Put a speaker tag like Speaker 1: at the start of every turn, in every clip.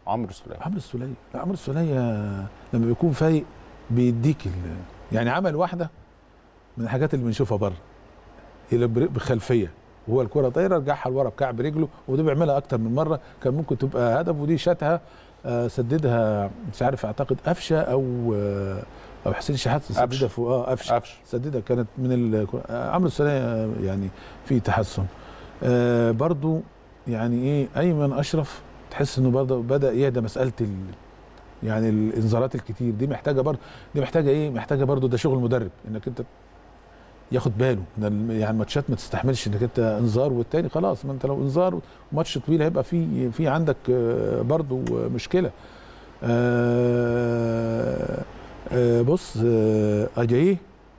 Speaker 1: عمرو السوليه
Speaker 2: عمرو السوليه لا عمرو السوليه لما بيكون فايق بيديك ال... يعني عمل واحده من الحاجات اللي بنشوفها بره هي بخلفيه وهو الكره طايره رجعها لورا بكعب رجله وده بيعملها اكتر من مره كان ممكن تبقى هدف ودي شاتها آه سددها مش عارف اعتقد قفشه او آه او حسين شحات سددها فوق اه قفشه
Speaker 1: قفشه
Speaker 2: سددها كانت من ال... آه عمرو السوليه يعني في تحسن آه برضو يعني ايه ايمن اشرف تحس انه برضه بدا يهدى مساله ال... يعني الانذارات الكتير دي محتاجه برضه دي محتاجه ايه محتاجه برضه ده شغل مدرب انك انت ياخد باله ان يعني الماتشات ما تستحملش انك انت انذار والتاني خلاص ما انت لو انذار وماتش طويل هيبقى في في عندك برضه مشكله آآ آآ بص اجايه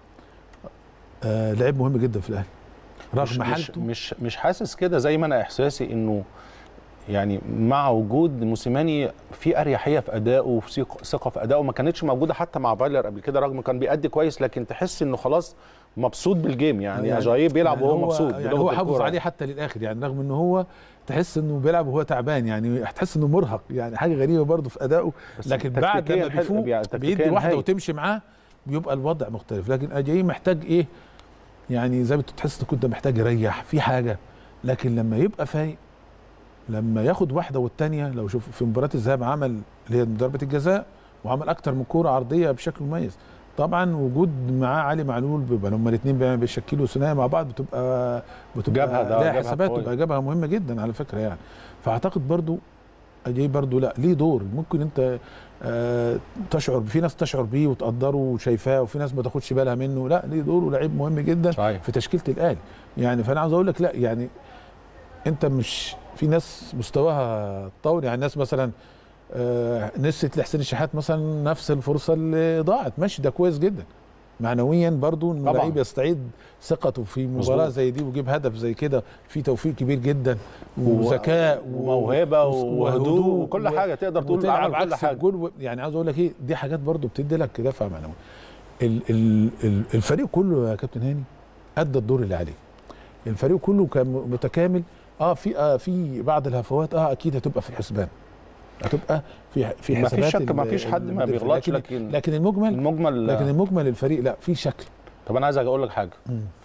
Speaker 2: لعيب مهم جدا في الاهلي
Speaker 1: رغم حالته مش مش حاسس كده زي ما انا احساسي انه يعني مع وجود موسيماني في اريحيه في ادائه وفي ثقه في ادائه ما كانتش موجوده حتى مع فايلر قبل كده رغم كان بيأدي كويس لكن تحس انه خلاص مبسوط بالجيم يعني, يعني اجاييه بيلعب
Speaker 2: يعني
Speaker 1: وهو مبسوط
Speaker 2: يعني هو حافظ عليه حتى للاخر يعني رغم ان هو تحس انه بيلعب وهو تعبان يعني تحس انه مرهق يعني حاجه غريبه برضه في ادائه لكن بعد لما بيفوق يعني بيدي واحده وتمشي معاه بيبقى الوضع مختلف لكن اجاييه محتاج ايه يعني زي ما تحس انك كنت محتاج يريح في حاجه لكن لما يبقى فايق لما ياخد واحده والثانيه لو شوف في مباراه الذهاب عمل اللي هي ضربه الجزاء وعمل اكتر من كوره عرضيه بشكل مميز طبعا وجود معاه علي معلول بيبقى هما الاثنين بيشكلوا ثنائيه مع بعض بتبقى بتبقى لها حسابات بتبقى جابها مهمه جدا على فكره يعني فاعتقد برضو اجي برضو لا ليه دور ممكن انت آه تشعر في ناس تشعر بيه وتقدره وشايفاه وفي ناس ما تاخدش بالها منه لا ليه دور ولاعيب مهم جدا
Speaker 1: صحيح.
Speaker 2: في تشكيله الاهلي يعني فانا عاوز اقول لك لا يعني انت مش في ناس مستواها طول يعني الناس مثلا آه نسيت لحسين الشحات مثلا نفس الفرصه اللي ضاعت ماشي ده كويس جدا معنويا برضو ان اللعيب يستعيد ثقته في مباراه زي دي ويجيب هدف زي كده في توفيق كبير جدا وذكاء
Speaker 1: وموهبه وهدوء وكل حاجه تقدر تقول
Speaker 2: عمل كل حاجه الجول يعني عاوز اقول لك ايه دي حاجات برضو بتدي لك دفع معنوي الفريق كله يا كابتن هاني ادى الدور اللي عليه الفريق كله كان متكامل اه في آه في بعض الهفوات اه اكيد هتبقى في الحسبان هتبقى في في
Speaker 1: ما فيش شك ما فيش حد ما بيغلطش
Speaker 2: لكن لكن المجمل
Speaker 1: المجمل
Speaker 2: لكن المجمل الفريق لا في شكل
Speaker 1: طب انا عايز اقول لك حاجه
Speaker 2: م.